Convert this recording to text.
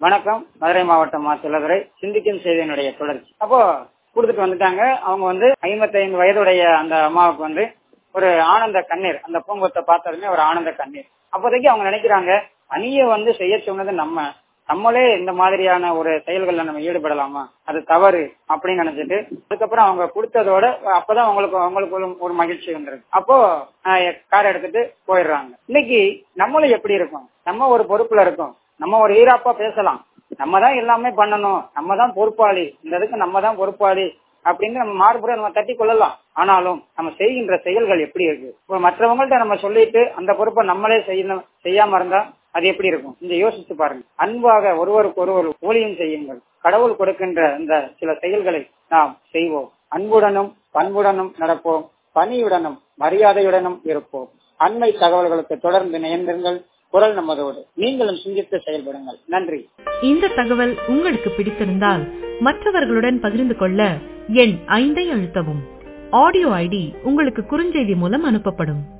வணக்கம் மதுரை மாவட்டம் மாசிலதுரை சிந்திக்கும் செய்தியினுடைய தொடர்ச்சி அப்போ கொடுத்துட்டு வந்துட்டாங்க அவங்க வந்து ஐம்பத்தைந்து வயதுடைய அந்த அம்மாவுக்கு வந்து ஒரு ஆனந்த கண்ணீர் அந்த பூங்கொத்தை பார்த்ததுமே ஒரு ஆனந்த கண்ணீர் அப்போதைக்கு அவங்க நினைக்கிறாங்க பணியை வந்து செய்ய சொன்னது நம்ம நம்மளே இந்த மாதிரியான ஒரு செயல்கள்ல நம்ம ஈடுபடலாமா அது தவறு அப்படின்னு நினைச்சிட்டு அதுக்கப்புறம் அவங்க கொடுத்ததோட அப்பதான் அவங்களுக்கு அவங்களுக்கு ஒரு- ஒரு மகிழ்ச்சி வந்துருக்கு அப்போ கார் எடுத்துட்டு போயிடுறாங்க இன்னைக்கு நம்மளும் எப்படி இருக்கோம் நம்ம ஒரு பொறுப்புல இருக்கோம் நம்ம ஒரு ஈராப்பா பேசலாம் நம்ம தான் எல்லாமே பண்ணணும் நம்ம தான் பொறுப்பாளி இந்த இதுக்கு நம்ம தான் பொறுப்பாளி அப்படின்னு நம்ம மாறுபட நம்ம தட்டி கொள்ளலாம் ஆனாலும் நம்ம செய்கின்ற செயல்கள் எப்படி இருக்கு இப்போ மற்றவங்கள்ட்ட நம்ம சொல்லிட்டு அந்த பொறுப்பை நம்மளே செய்யணும் செய்யாம இருந்தா அது எப்படி இருக்கும் இந்த யோசிச்சு பாருங்க அன்பாக ஒருவருக்கு ஒருவர் ஊழியம் செய்யுங்கள் கடவுள் கொடுக்கின்ற இந்த சில செயல்களை நாம் செய்வோம் அன்புடனும் பண்புடனும் நடப்போம் பணியுடனும் மரியாதையுடனும் இருப்போம் அண்மை தகவல்களுக்கு தொடர்ந்து இணைந்திருங்கள் குரல் நமதோடு நீங்களும் சிந்தித்து செயல்படுங்கள் நன்றி இந்த தகவல் உங்களுக்கு பிடித்திருந்தால் மற்றவர்களுடன் பகிர்ந்து கொள்ள எண் ஐந்தை அழுத்தவும் ஆடியோ ஐடி உங்களுக்கு குறுஞ்செய்தி மூலம் அனுப்பப்படும்